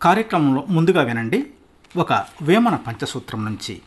కార్యక్రమంలో ముందుగా వినండి ఒక వేమన పంచసూత్రం నుంచి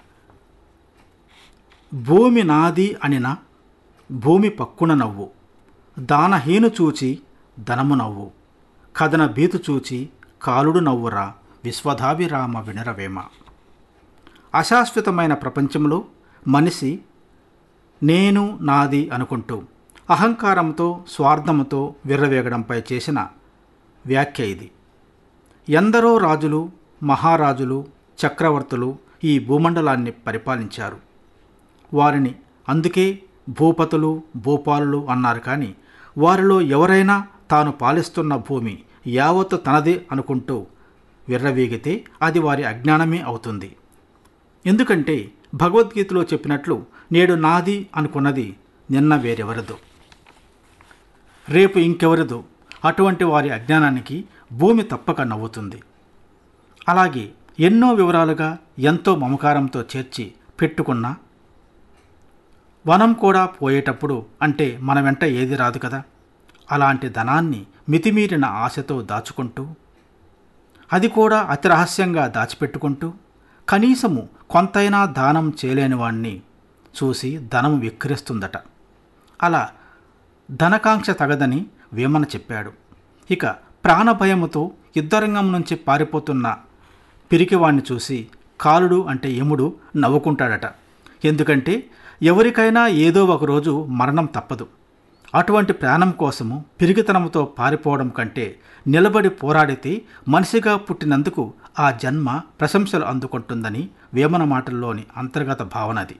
భూమి నాది అనిన భూమి పక్కున నవ్వు దానహీను చూచి ధనము నవ్వు కథన బీతు చూచి కాలుడు నవ్వురా విశ్వధాభిరామ వినరవేమ అశాశ్వతమైన ప్రపంచంలో మనిషి నేను నాది అనుకుంటూ అహంకారంతో స్వార్థంతో విర్రవేగడంపై చేసిన వ్యాఖ్య ఇది ఎందరో రాజులు మహారాజులు చక్రవర్తులు ఈ భూమండలాన్ని పరిపాలించారు వారిని అందుకే భూపతులు భూపాలులు అన్నారు కానీ వారిలో ఎవరైనా తాను పాలిస్తున్న భూమి యావత్తు తనదే అనుకుంటూ విర్రవీగితే అది వారి అజ్ఞానమే అవుతుంది ఎందుకంటే భగవద్గీతలో చెప్పినట్లు నేడు నాది అనుకున్నది నిన్న వేరెవరదు రేపు ఇంకెవరదు అటువంటి వారి అజ్ఞానానికి భూమి తప్పక నవ్వుతుంది అలాగే ఎన్నో వివరాలుగా ఎంతో మమకారంతో చేర్చి పెట్టుకున్న వనం కూడా పోయేటప్పుడు అంటే మన వెంట ఏది రాదు కదా అలాంటి ధనాన్ని మితిమీరిన ఆశతో దాచుకుంటూ అది కూడా అతి రహస్యంగా దాచిపెట్టుకుంటూ కనీసము కొంతైనా దానం చేయలేని వాణ్ణి చూసి ధనం విక్రిస్తుందట అలా ధనకాంక్ష తగదని వేమన చెప్పాడు ఇక ప్రాణభయముతో యుద్ధరంగం నుంచి పారిపోతున్న పిరికివాణ్ణి చూసి కాలుడు అంటే యముడు నవ్వుకుంటాడట ఎందుకంటే ఎవరికైనా ఏదో ఒకరోజు మరణం తప్పదు అటువంటి ప్రాణం కోసము పిరిగితనంతో పారిపోవడం కంటే నిలబడి పోరాడితే మనిషిగా పుట్టినందుకు ఆ జన్మ ప్రశంసలు అందుకుంటుందని వేమన మాటల్లోని అంతర్గత భావన అది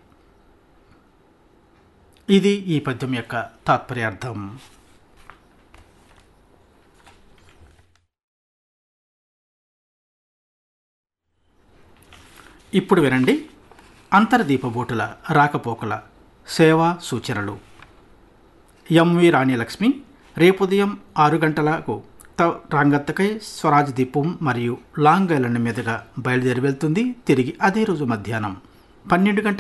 ఇది ఈ పద్యం యొక్క తాత్పర్యార్థం ఇప్పుడు వినండి అంతర్దీపబోటుల రాకపోకల సేవా సూచనలు ఎంవి రాణి లక్ష్మి రేపు ఉదయం ఆరు గంటలకు త రంగత్తకై స్వరాజ్ దీపం మరియు లాంగ్ ఐలాండ్ మీదుగా బయలుదేరి వెళ్తుంది తిరిగి అదే రోజు మధ్యాహ్నం పన్నెండు గంటల